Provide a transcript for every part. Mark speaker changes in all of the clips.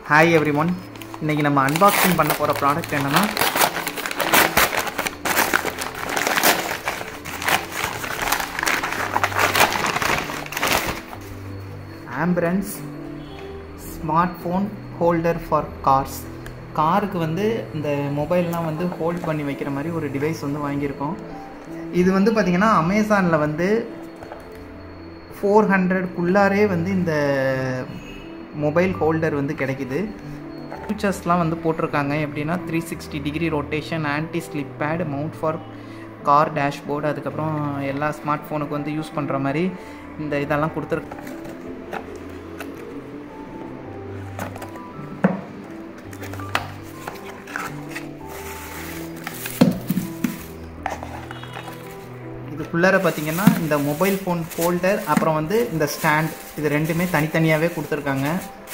Speaker 1: hi every one இன்றைக்கி நம்ம unboxing பண்ண போகிற ப்ராடக்ட் என்னென்னா ambulance smartphone holder for cars காருக்கு வந்து இந்த மொபைல்லாம் வந்து ஹோல்ட் பண்ணி வைக்கிற மாதிரி ஒரு டிவைஸ் வந்து வாங்கியிருக்கோம் இது வந்து பார்த்திங்கன்னா அமேசானில் வந்து ஃபோர் ஹண்ட்ரட்குள்ளாரே வந்து இந்த மொபைல் ஹோல்டர் வந்து கிடைக்குது ஃபீச்சர்ஸ்லாம் வந்து போட்டிருக்காங்க எப்படின்னா three sixty degree rotation anti slip pad mount for car dashboard அதுக்கப்புறம் எல்லா ஸ்மார்ட் ஃபோனுக்கு வந்து யூஸ் பண்ணுற மாதிரி இந்த இதெல்லாம் கொடுத்துருக்கு இதுக்குள்ளார பார்த்தீங்கன்னா இந்த மொபைல் ஃபோன் ஹோல்டர் அப்புறம் வந்து இந்த ஸ்டாண்ட் இது ரெண்டுமே தனித்தனியாகவே கொடுத்துருக்காங்க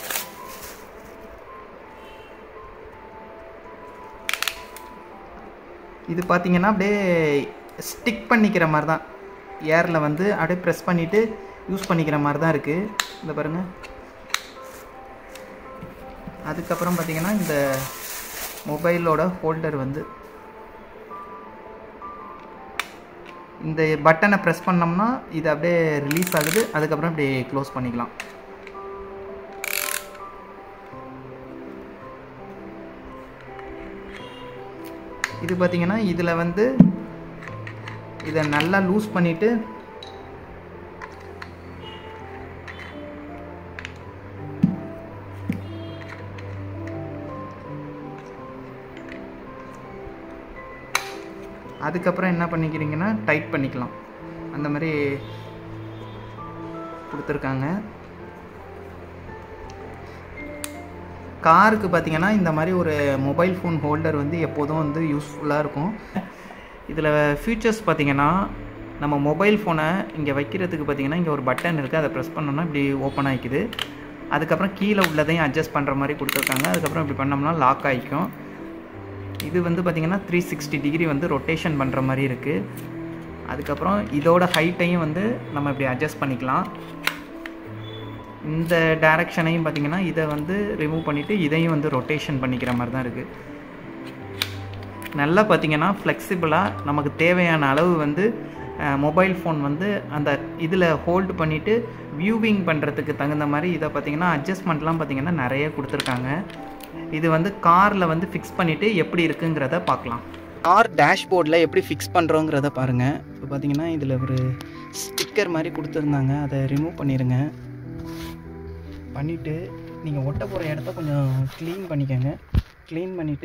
Speaker 1: இது பார்த்தீங்கன்னா அப்படியே ஸ்டிக் பண்ணிக்கிற மாதிரி தான் ஏரில் வந்து அப்படியே ப்ரெஸ் பண்ணிவிட்டு யூஸ் பண்ணிக்கிற மாதிரி தான் இருக்குது இந்த பாருங்கள் அதுக்கப்புறம் பார்த்தீங்கன்னா இந்த மொபைலோட ஹோல்டர் வந்து இந்த பட்டனை ப்ரெஸ் பண்ணோம்னா இது அப்படியே ரிலீஸ் ஆகுது அதுக்கப்புறம் அப்படியே க்ளோஸ் பண்ணிக்கலாம் இது பார்த்தீங்கன்னா இதில் வந்து இதை நல்லா லூஸ் பண்ணிவிட்டு அதுக்கப்புறம் என்ன பண்ணிக்கிறீங்கன்னா டைட் பண்ணிக்கலாம் அந்த மாதிரி கொடுத்துருக்காங்க காருக்கு பார்த்தீங்கன்னா இந்த மாதிரி ஒரு மொபைல் ஃபோன் ஹோல்டர் வந்து எப்போதும் வந்து யூஸ்ஃபுல்லாக இருக்கும் இதில் ஃபீச்சர்ஸ் பார்த்தீங்கன்னா நம்ம மொபைல் ஃபோனை இங்கே வைக்கிறதுக்கு பார்த்தீங்கன்னா இங்கே ஒரு பட்டன் இருக்குது அதை ப்ரெஸ் பண்ணோம்னா இப்படி ஓப்பன் ஆகிக்குது அதுக்கப்புறம் கீழே உள்ளதையும் அட்ஜஸ்ட் பண்ணுற மாதிரி கொடுத்துருக்காங்க அதுக்கப்புறம் இப்படி பண்ணோம்னா லாக் ஆகிக்கும் இது வந்து பார்த்திங்கன்னா த்ரீ சிக்ஸ்டி டிகிரி வந்து ரொட்டேஷன் பண்ணுற மாதிரி இருக்குது அதுக்கப்புறம் இதோட ஹைட்டையும் வந்து நம்ம இப்படி அட்ஜஸ்ட் பண்ணிக்கலாம் இந்த டைரக்ஷனையும் பார்த்திங்கன்னா இதை வந்து ரிமூவ் பண்ணிவிட்டு இதையும் வந்து ரொட்டேஷன் பண்ணிக்கிற மாதிரி தான் இருக்குது நல்லா பார்த்திங்கன்னா ஃப்ளெக்சிபிளாக நமக்கு தேவையான அளவு வந்து மொபைல் ஃபோன் வந்து அந்த இதில் ஹோல்டு பண்ணிவிட்டு வியூவிங் பண்ணுறதுக்கு தகுந்த மாதிரி இதை பார்த்திங்கன்னா அட்ஜஸ்ட்மெண்ட்லாம் பார்த்திங்கன்னா நிறைய கொடுத்துருக்காங்க இது வந்து காரில் வந்து ஃபிக்ஸ் பண்ணிவிட்டு எப்படி இருக்குங்கிறத பார்க்கலாம் கார் டேஷ்போர்டில் எப்படி ஃபிக்ஸ் பண்ணுறோங்கிறத பாருங்கள் இப்போ பார்த்தீங்கன்னா இதில் ஒரு ஸ்டிக்கர் மாதிரி கொடுத்துருந்தாங்க அதை ரிமூவ் பண்ணிடுங்க பண்ணிவிட்டு நீங்கள் ஒட்ட போகிற இடத்த கொஞ்சம் க்ளீன் பண்ணிக்கோங்க க்ளீன் பண்ணிவிட்டு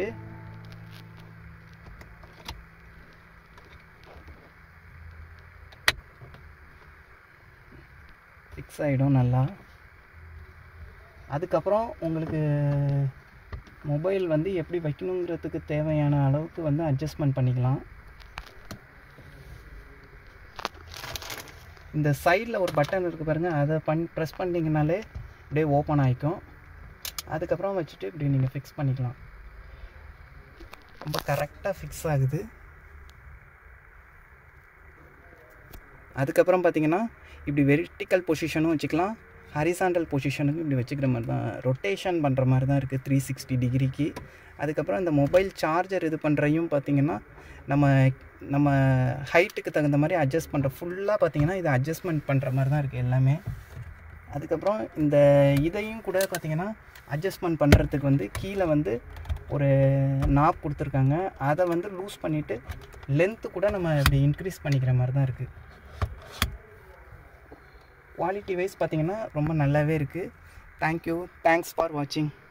Speaker 1: ஃபிக்ஸ் ஆகிடும் நல்லா அதுக்கப்புறம் உங்களுக்கு மொபைல் வந்து எப்படி வைக்கணுங்கிறதுக்கு தேவையான அளவுக்கு வந்து அட்ஜஸ்ட்மெண்ட் பண்ணிக்கலாம் இந்த சைடில் ஒரு பட்டன் இருக்குது பாருங்கள் அதை பண் ப்ரெஸ் பண்ணிங்கனாலே அப்படியே ஓப்பன் ஆகிக்கும் அதுக்கப்புறம் வச்சுட்டு இப்படி நீங்கள் ஃபிக்ஸ் பண்ணிக்கலாம் ரொம்ப கரெக்டாக ஃபிக்ஸ் ஆகுது அதுக்கப்புறம் பார்த்தீங்கன்னா இப்படி வெர்டிக்கல் பொசிஷனும் வச்சுக்கலாம் ஹரிசாண்டல் பொசிஷனுக்கு இப்படி வச்சுக்கிற மாதிரி தான் ரொட்டேஷன் பண்ணுற மாதிரி தான் இருக்குது த்ரீ சிக்ஸ்டி டிகிரிக்கு அதுக்கப்புறம் இந்த மொபைல் சார்ஜர் இது பண்ணுறையும் பார்த்திங்கன்னா நம்ம நம்ம ஹைட்டுக்கு தகுந்த மாதிரி அட்ஜஸ்ட் பண்ணுற ஃபுல்லாக பார்த்திங்கன்னா இது அட்ஜஸ்ட்மெண்ட் பண்ணுற மாதிரி தான் இருக்குது எல்லாமே அதுக்கப்புறம் இந்த இதையும் கூட பார்த்திங்கன்னா அட்ஜஸ்ட்மெண்ட் பண்ணுறதுக்கு வந்து கீழே வந்து ஒரு நாப் கொடுத்துருக்காங்க அதை வந்து லூஸ் பண்ணிவிட்டு லென்த்து கூட நம்ம இப்படி இன்க்ரீஸ் பண்ணிக்கிற மாதிரி தான் இருக்குது குவாலிட்டி வைஸ் பார்த்திங்கன்னா ரொம்ப நல்லாவே இருக்குது தேங்க்யூ தேங்க்ஸ் ஃபார் வாட்சிங்